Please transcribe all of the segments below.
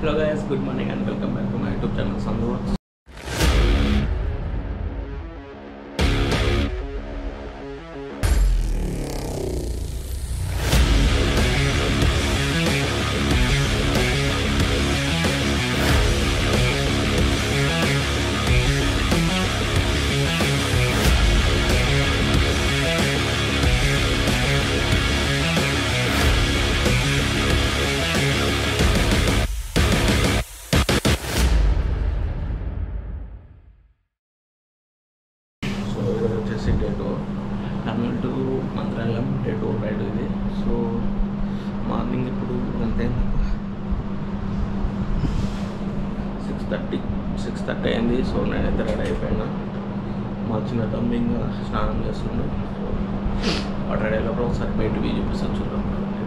Hello guys, good morning and welcome back to my YouTube channel Sandhu. So ఇది వచ్చేసి day two terminal to Mantralayam day two ride ఇది so morning ఇప్పుడు అంతే six thirty six thirty అయింది so నేనైతే ready అయిపోయినా మా చిన్న తమ్మి ఇంకా స్నానం చేస్తున్నాడు సో వాడు రెడీ అయినప్పుడు ఒకసారి బయట పోయి చూపిస్తాను చూద్దాం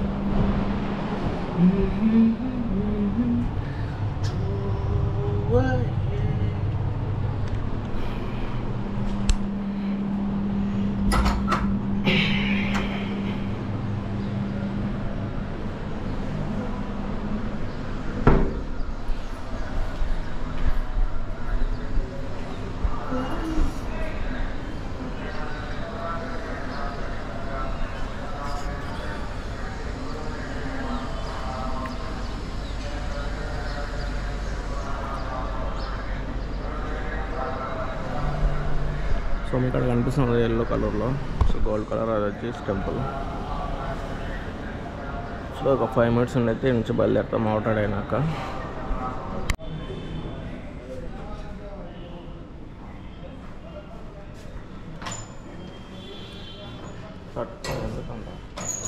సో మీకు ఇక్కడ కనిపిస్తుంది ఎల్లో కలర్లో సో గోల్డ్ కలర్ అది వచ్చేసి టెంపుల్ సో ఒక ఫైవ్ మినిట్స్ ఉండైతే నుంచి బయలుదేరుతాం అవుతాడు అయినాక ఎందుకంటే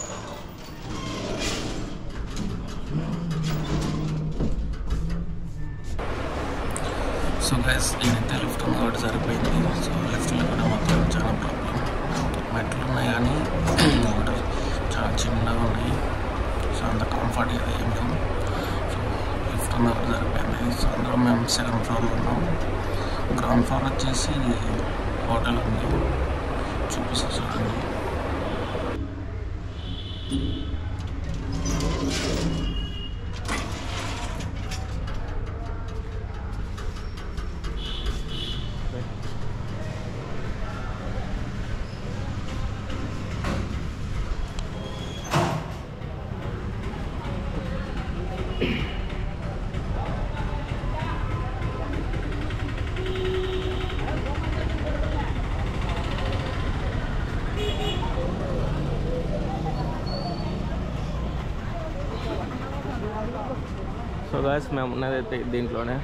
సో గైస్ నేనైతే లిఫ్ట్ ఉంది కాబట్టి సరిపోయింది సో లిఫ్ట్లో కూడా మాత్రం చాలా ప్రాబ్లం మెట్లు ఉన్నాయి కానీ ఒకటి చాలా చిన్నగా ఉన్నాయి సో అంత కంఫర్ట్ అయితే ఏం లేదు సో లిఫ్ట్ ఉంది కాబట్టి సరిపోయింది సో అందులో మేము సెకండ్ ఫ్లోర్లో ఉన్నాం గ్రౌండ్ ఫ్లోర్ వచ్చేసి హోటల్ ఉంది చూపిస్తా చూడండి సో గాయస్ మేము ఉన్నదైతే దీంట్లోనే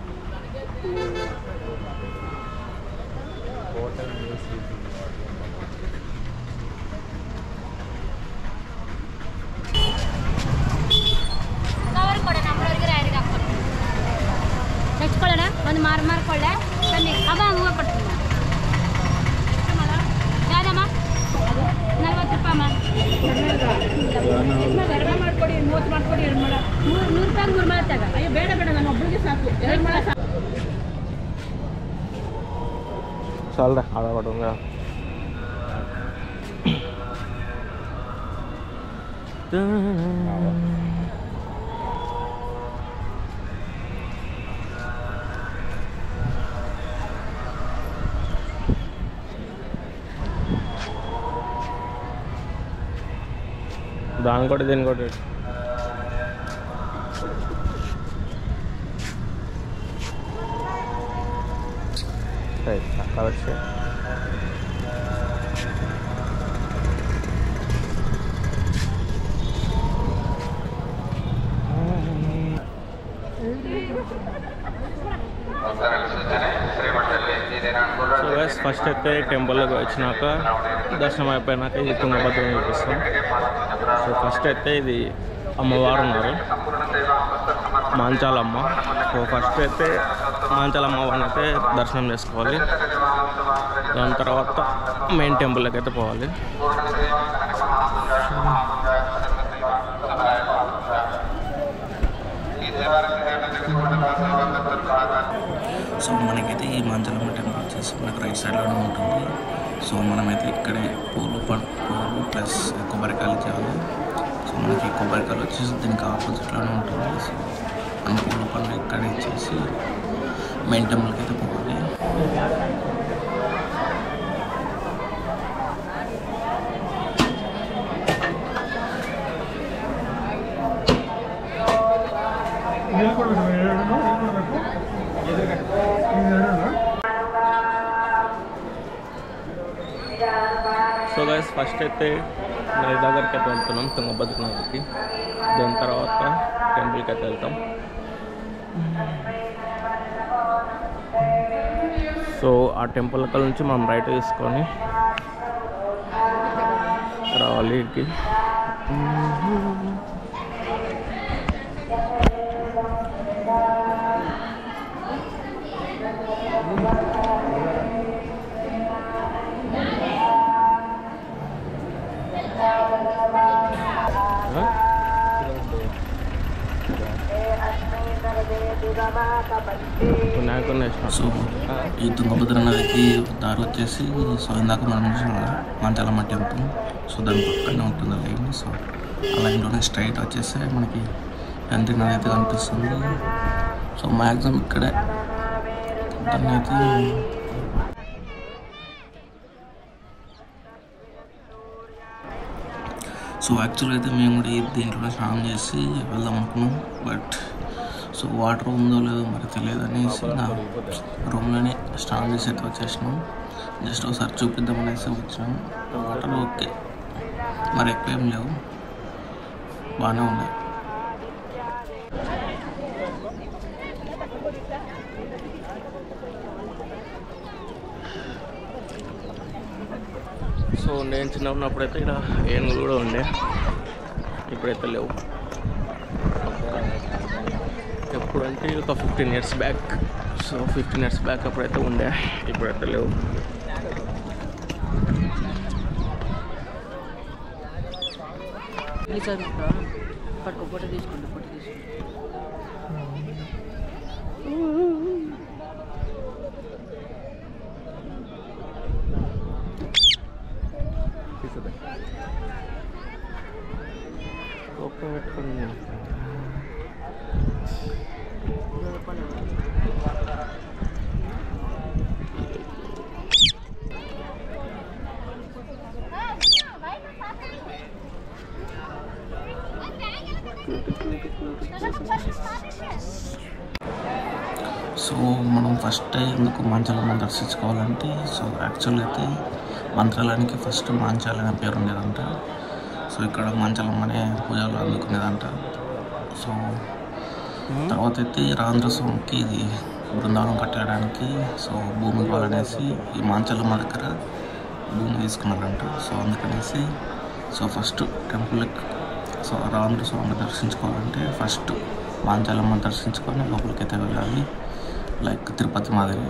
ಕವರ್ ಕೊಡ ನಮ್ಮವ್ರಿಗೆ ಯಾರಿಗೆ ಹಾಕ್ಕೊಡು ಹೆಚ್ಕೊಳ್ಳೋಣ ಒಂದು ಮಾರು ಮಾರ್ಕೊಳ್ಳೆ ಬನ್ನಿ ಅವ ಹೂವು ಕೊಡ್ತೀನಿ ಯಾವ್ದಮ್ಮ ನಲ್ವತ್ತು ರೂಪಾಯಿ ಮಾಡ್ಕೊಡಿ ಮೂವತ್ತು ಮಾಡ್ಕೊಡಿ ಎರಡು ಮಾಡ ಮೂರು ನೂರು ರೂಪಾಯಿ ಮೂರು ಮಾರು ತಗ ಅಯ್ಯೋ ಬೇಡ ಬೇಡ ನಾನು ಒಬ್ಳಿಗೆ ಸಾಕು ಎರಡು ಮಾಡ ಸಾಕು చాలరా ఆడపడుగా దాని కూడా దీని కూడా right correct so guys first అయితే టెంపుల్కి వచ్చినాక దర్శనం అయిపోయినాక ఇది తుంగభద్రం చూపిస్తాం సో ఫస్ట్ అయితే ఇది అమ్మవారు ఉన్నారు మాంచాలమ్మ సో ఫస్ట్ అయితే మాంచాలమ్మ వారిని అయితే దర్శనం చేసుకోవాలి దాని తర్వాత మెయిన్ టెంపుల్కి అయితే పోవాలి సో మనకైతే ఈ మంచలమ్మ టెంపుల్ వచ్చేసి మనకు రైట్ సైడ్లోనే ఉంటుంది సో మనమైతే ఇక్కడే పూలు ప- పూలు ప్లస్ కొబ్బరికాయలు చేయాలి సో మనకి కొబ్బరికాయలు వచ్చేసి దీనికి ఆపోజిట్లోనే ఉంటుంది సో అండ్ పూల పండు ఇక్కడ ఇచ్చేసి మెయిన్ టెంపుల్కి అయితే పోవాలి సో గైస్ ఫస్ట్ అయితే నది దగ్గరికి అయితే వెళ్తున్నాం తుంగభద్ర నదికి దాని తర్వాత టెంపుల్కి అయితే వెళ్తాం సో ఆ టెంపుల్ అక్కడ నుంచి మనం రైట్ తీసుకొని రావాలి ఇక్కడికి వినాయకుడిని వేసిన సో ఈ తుంగభద్ర నదికి దారి వచ్చేసి సో ఇందాక మనం చూసాం కదా మంచాలమ్మ టెంపుల్ సో దాని పక్కనే ఉంటుంది లైన్ సో ఆ లైన్లోనే స్ట్రైట్ వచ్చేస్తే మనకి తండ్రి నది అయితే కనిపిస్తుంది సో మ్యాక్సిమం ఇక్కడే దాన్ని అయితే సో యాక్చువల్గా అయితే మేము కూడా ఈ దీంట్లో స్నానం చేసి వెళ్దాం అనుకున్నాం బట్ సో వాటర్ ఉందో లేదో మరి తెలియదు అనేసి నా రూమ్లోనే స్నానం చేసి అయితే వచ్చేసినాం జస్ట్ ఒకసారి చూపిద్దాం అనేసి వచ్చినాం వాటర్ ఓకే మరి ఎక్కువ ఏం లేవు బాగానే ఉన్నాయి సో నేను చిన్న ఉన్నప్పుడైతే ఇక్కడ ఏనుగులు కూడా ఉండే ఇప్పుడైతే లేవు ఎప్పుడంటే ఒక fifteen years back so fifteen years back అప్పుడైతే ఉండే ఇప్పుడైతే లేవు పట్టుకో ఫోటో తీసుకోండి ఫోటో తీసుకోండి ఓపెన్ పెట్టుకుని సో మనం ఫస్ట్ ఎందుకు మంచాలను దర్శించుకోవాలంటే సో యాక్చువల్గా అయితే మంత్రాలయానికి ఫస్ట్ మాంచాల అనే పేరు ఉండేదంట సో ఇక్కడ మంచలం అనే పూజలు అందుకునేదంట సో తర్వాత అయితే రాంధ్ర స్వామికి ఇది బృందావనం కట్టడానికి సో భూమి కావాలనేసి ఈ మాంచలమ్మ దగ్గర భూమి తీసుకున్నారంట సో అందుకనేసి సో ఫస్ట్ టెంపుల్కి సో రాంధ్ర స్వామిని దర్శించుకోవాలంటే ఫస్ట్ మాంచాలమ్మ దర్శించుకొని లోపలికి అయితే వెళ్ళాలి లైక్ తిరుపతి మాదిరి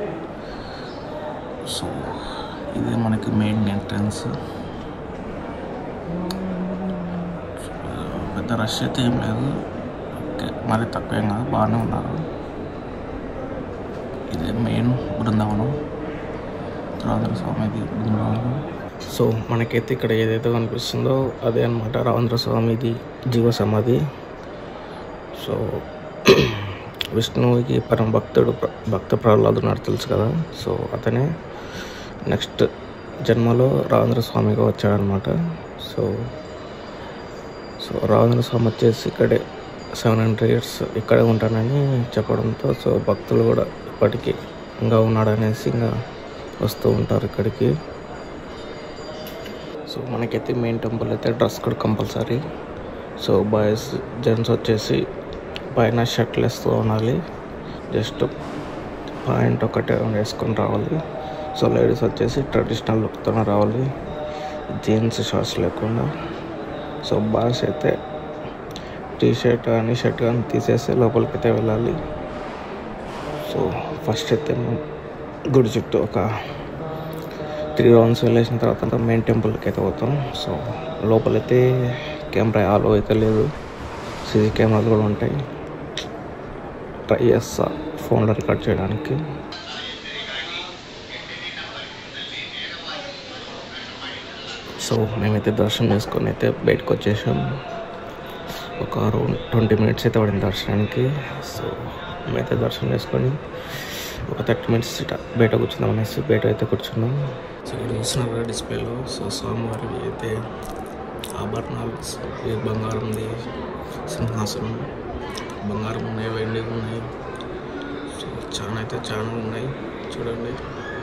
సో ఇది మనకి మెయిన్ ఎంట్రన్స్ పెద్ద రష్ అయితే ఏం లేదు ఓకే మరి తక్కువ ఏం కాదు బాగానే ఉన్నారు ఇది మెయిన్ బృందావనం రాజేంద్ర స్వామిది బృందావనం సో మనకైతే ఇక్కడ ఏదైతే కనిపిస్తుందో అదే అనమాట రావేంద్ర స్వామిది జీవ సమాధి సో విష్ణువుకి పరమ భక్తుడు ప్ర- భక్త ప్రహ్లాదున్నాడు తెలుసు కదా సో అతనే నెక్స్ట్ జన్మలో రావేంద్ర స్వామిగా వచ్చాడనమాట సో సో రావేంద్ర స్వామి వచ్చేసి ఇక్కడే సెవెన్ హండ్రెడ్ ఇయర్స్ ఇక్కడే ఉంటానని చెప్పడంతో సో భక్తులు కూడా ఇప్పటికీ ఇంకా ఉన్నాడనేసి ఇంకా వస్తూ ఉంటారు ఇక్కడికి సో మనకైతే మెయిన్ టెంపుల్ అయితే dress code compulsory so boys gents వచ్చేసి పైన షర్ట్లు వేస్తూ ఉండాలి జస్ట్ పాయింట్ ఒకటే వేసుకొని రావాలి సో లేడీస్ వచ్చేసి ట్రెడిషనల్ లుక్తో రావాలి జీన్స్ షార్ట్స్ లేకుండా సో బాయ్స్ అయితే టీ షర్ట్ కానీ షర్ట్ కానీ తీసేసి లోపలికి అయితే వెళ్ళాలి సో ఫస్ట్ అయితే మేము గుడి చుట్టూ ఒక త్రీ రౌండ్స్ వెళ్ళేసిన తర్వాత మెయిన్ టెంపుల్కి అయితే పోతాం సో లోపలైతే కెమెరా ఆలో అయితే లేదు సీసీ కెమెరాలు కూడా ఉంటాయి ట్రై చేస్తా ఫోన్లో రికార్డ్ చేయడానికి సో మేమైతే దర్శనం చేసుకొని అయితే బయటకు వచ్చేసాం ఒక ఒక ట్వంటీ మినిట్స్ అయితే పడింది దర్శనానికి సో మేమైతే దర్శనం చేసుకొని ఒక థర్టీ మినిట్స్ ఇట్లా బయట కూర్చుందాం అనేసి బయట అయితే కూర్చున్నాం సో ఇక్కడ చూస్తున్నారు కదా డిస్ప్లేలో సో స్వామివారికి అయితే ఆభరణాలు ఈ బంగారంది సింహాసనం బంగారం ఉన్నాయి వెండి ఉన్నాయి సో చాలా అయితే చాలా ఉన్నాయి చూడండి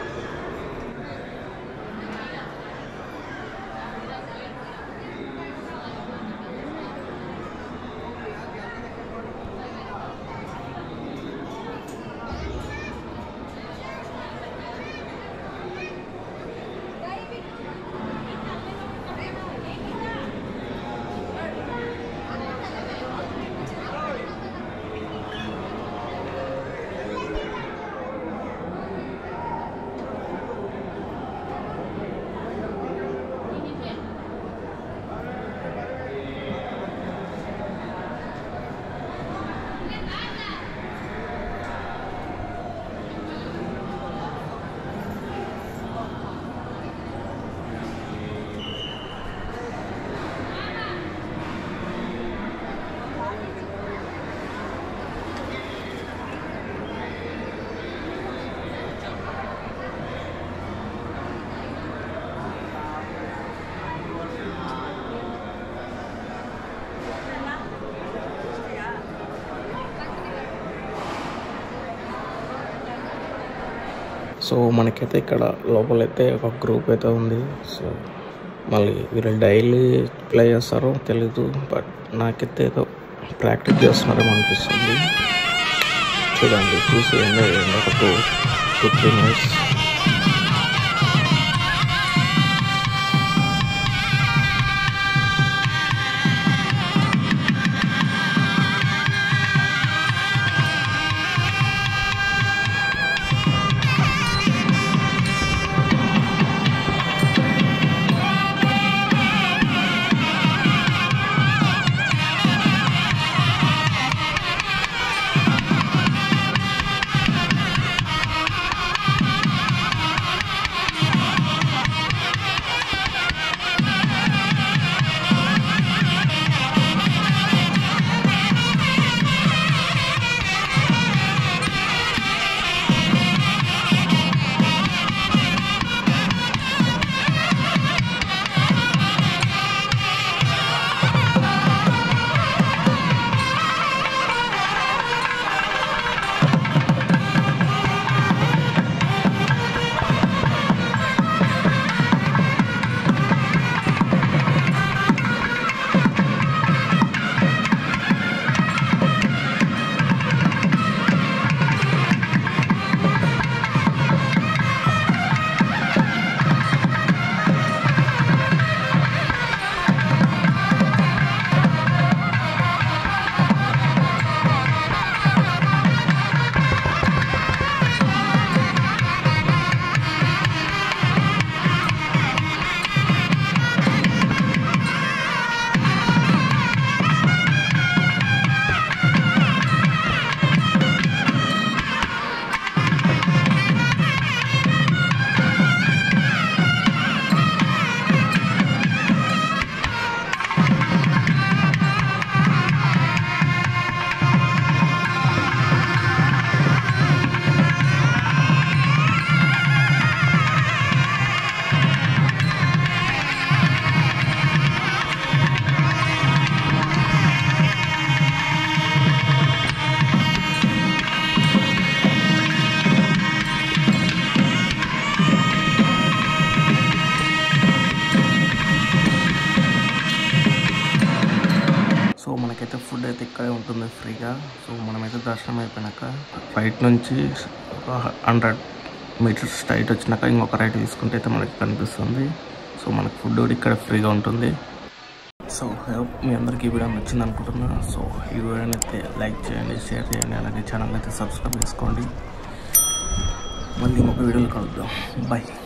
సో మనకైతే ఇక్కడ లోపలైతే ఒక గ్రూప్ అయితే ఉంది సో మళ్ళీ వీళ్ళు డైలీ ప్లే చేస్తారో తెలీదు బట్ నాకైతే ఏదో ప్రాక్టీస్ చేస్తున్నారేమో అనిపిస్తుంది చూడండి చూసి ఎంజాయ్ చేయండి ఒక two two three minutes so మనకైతే ఫుడ్ అయితే ఇక్కడే ఉంటుంది ఫ్రీగా సో మనమైతే దర్శనం అయిపోయినాక బయట నుంచి ఒక హండ్రెడ్ మీటర్స్ స్ట్రైట్ వచ్చినాక ఇంకొక రైట్ తీసుకుంటే అయితే మనకి కనిపిస్తుంది సో మనకు ఫుడ్ కూడా ఇక్కడ ఫ్రీగా ఉంటుంది సో హోప్ మీ అందరికీ ఈ వీడియో నచ్చింది అనుకుంటున్నా సో ఈ వీడియోని అయితే లైక్ చేయండి షేర్ చేయండి అలాగే ఛానల్ అయితే సబ్స్క్రైబ్ చేసుకోండి మళ్ళీ ఇంకొక వీడియోలో కలుద్దాం బాయ్